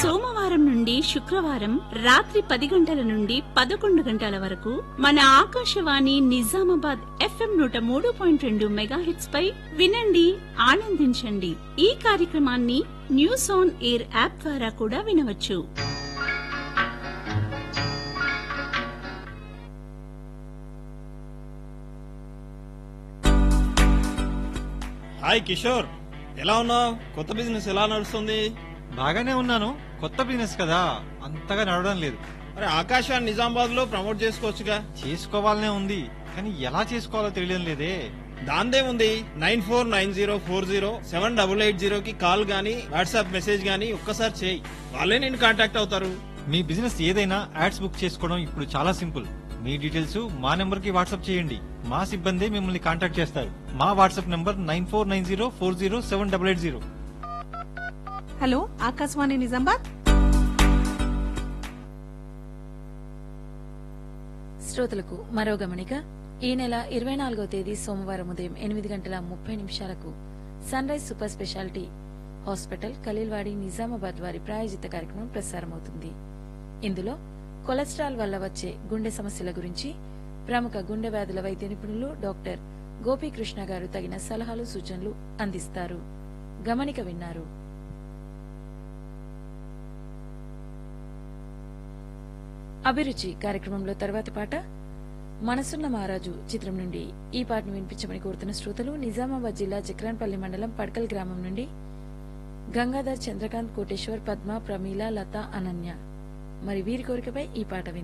సోమవారం నుండి శుక్రవారం రాత్రి పది గంటల నుండి పదకొండు గంటల వరకు మన ఆకాశవాణి నిజామాబాద్ ఎఫ్ఎం నూట మూడు పాయింట్ రెండు మెగాహెట్స్ పై వినండి ఆనందించండి ఈ కార్యక్రమాన్ని న్యూస్ ఆన్ ఎయిర్ యాప్ ద్వారా కూడా వినవచ్చు హాయ్ కిషోర్ ఎలా ఉన్నావు కొత్త బిజినెస్ ఎలా నడుస్తుంది బాగానే ఉన్నాను కొత్త బిజినెస్ కదా అంతగా నడవడం లేదు మరి ఆకాశాన్ని నిజామాబాద్ లో ప్రమోట్ చేసుకోవచ్చుగా చేసుకోవాలనే ఉంది కానీ ఎలా చేసుకోవాలో తెలియడం లేదే దాందేముంది nine four nine zero four zero seven double eight zero కి కాల్ గానీ వాట్సాప్ మెసేజ్ గానీ ఒక్కసారి చేయి వాళ్ళే నేను కాంటాక్ట్ అవుతారు మీ బిజినెస్ ఏదైనా యాడ్స్ బుక్ చేసుకోవడం ఇప్పుడు చాలా సింపుల్ మీ డీటెయిల్స్ మా నెంబర్ కి వాట్సాప్ చేయండి మా సిబ్బంది మిమ్మల్ని కాంటాక్ట్ చేస్తారు మా WhatsApp number nine four nine zero four zero seven double eight zero hello Akashvani Nizamabad శ్రోతలకు మరో గమనిక ఈ నెల ఇరవై నాలుగో తేదీ సోమవారం ఉదయం ఎనిమిది గంటల ముప్పై నిమిషాలకు sunrise super speciality hospital Khaleelwadi Nizamabad వారి ప్రాయోజిత కార్యక్రమం ప్రసారమవుతుంది ఇందులో కొలెస్ట్రాల్ వల్ల వచ్చే గుండె సమస్యల గురించి ప్రముఖ గుండె వ్యాధుల వైద్య నిపుణులు డాక్టర్ గోపీకృష్ణ గారు తగిన సలహాలు సూచనలు అందిస్తారు గమనిక విన్నారు అభిరుచి కార్యక్రమంలో తర్వాతి పాట మనసున్న మహారాజు చిత్రం నుండి ఈ పాటను వినిపించమని కోరుతున్న శ్రోతలు నిజామాబాద్ జిల్లా చక్రాన్పల్లి మండలం పడ్కల్ గ్రామం నుండి గంగాధర్ చంద్రకాంత్ కోటేశ్వర్ పద్మ ప్రమీల లత అనన్య మరి వీరి కోరికపై ఈ పాట విందాం